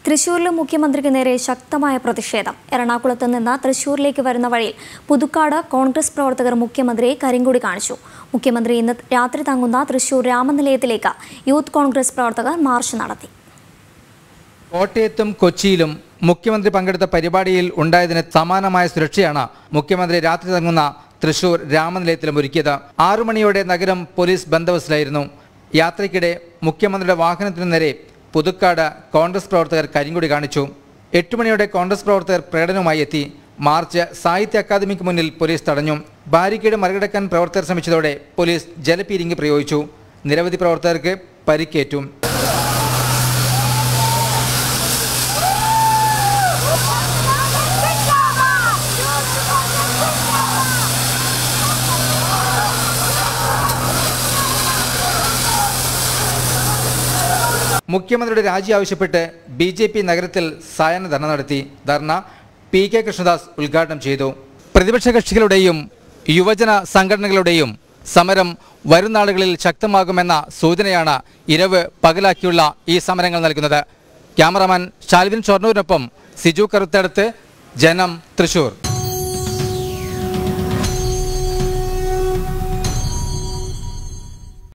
തൃശൂരിലും മുഖ്യമന്ത്രിക്ക് നേരെ ശക്തമായ പ്രതിഷേധം എറണാകുളത്ത് നിന്ന് തൃശൂരിലേക്ക് വരുന്ന വഴിയിൽ പുതുക്കാട് കോൺഗ്രസ് പ്രവർത്തകർ മുഖ്യമന്ത്രിയെ കരിങ്കൊടി കാണിച്ചു മുഖ്യമന്ത്രി ഇന്ന് രാത്രി തങ്ങുന്ന തൃശൂർ രാമനിലയത്തിലേക്ക് യൂത്ത് കോൺഗ്രസ് പ്രവർത്തകർ മാർച്ച് നടത്തി കോട്ടയത്തും കൊച്ചിയിലും മുഖ്യമന്ത്രി പങ്കെടുത്ത പരിപാടിയിൽ ഉണ്ടായതിന് സമാനമായ സുരക്ഷയാണ് മുഖ്യമന്ത്രി രാത്രി തങ്ങുന്ന തൃശൂർ രാമനിലയത്തിലും ഒരുക്കിയത് ആറു മണിയോടെ നഗരം പോലീസ് ബന്ദോബസ്തിലായിരുന്നു യാത്രയ്ക്കിടെ മുഖ്യമന്ത്രിയുടെ വാഹനത്തിനു നേരെ പുതുക്കാട് കോൺഗ്രസ് പ്രവർത്തകർ കരിങ്കൊടി കാണിച്ചു എട്ട് മണിയോടെ കോൺഗ്രസ് പ്രവർത്തകർ പ്രകടനവുമായി എത്തി മാർച്ച് സാഹിത്യ അക്കാദമിക്ക് മുന്നിൽ പോലീസ് തടഞ്ഞു ബാരിക്കേഡ് മറികടക്കാൻ പ്രവർത്തകർ ശ്രമിച്ചതോടെ പോലീസ് ജലപീരിങ്കി പ്രയോഗിച്ചു നിരവധി പ്രവർത്തകർക്ക് പരിക്കേറ്റു മുഖ്യമന്ത്രിയുടെ രാജി ആവശ്യപ്പെട്ട് ബി ജെ പി നഗരത്തിൽ സായാഹ്ന ധർണ നടത്തി ധർണ പി കെ കൃഷ്ണദാസ് ഉദ്ഘാടനം ചെയ്തു പ്രതിപക്ഷ കക്ഷികളുടെയും യുവജന സംഘടനകളുടെയും സമരം വരും നാളുകളിൽ ശക്തമാകുമെന്ന സൂചനയാണ് ഇരവ് പകലാക്കിയുള്ള ഈ സമരങ്ങൾ നൽകുന്നത് ക്യാമറമാൻ ഷാൽവിൻ ഷൊർണൂരിനൊപ്പം സിജു കറുത്തടുത്ത് ജനം തൃശൂർ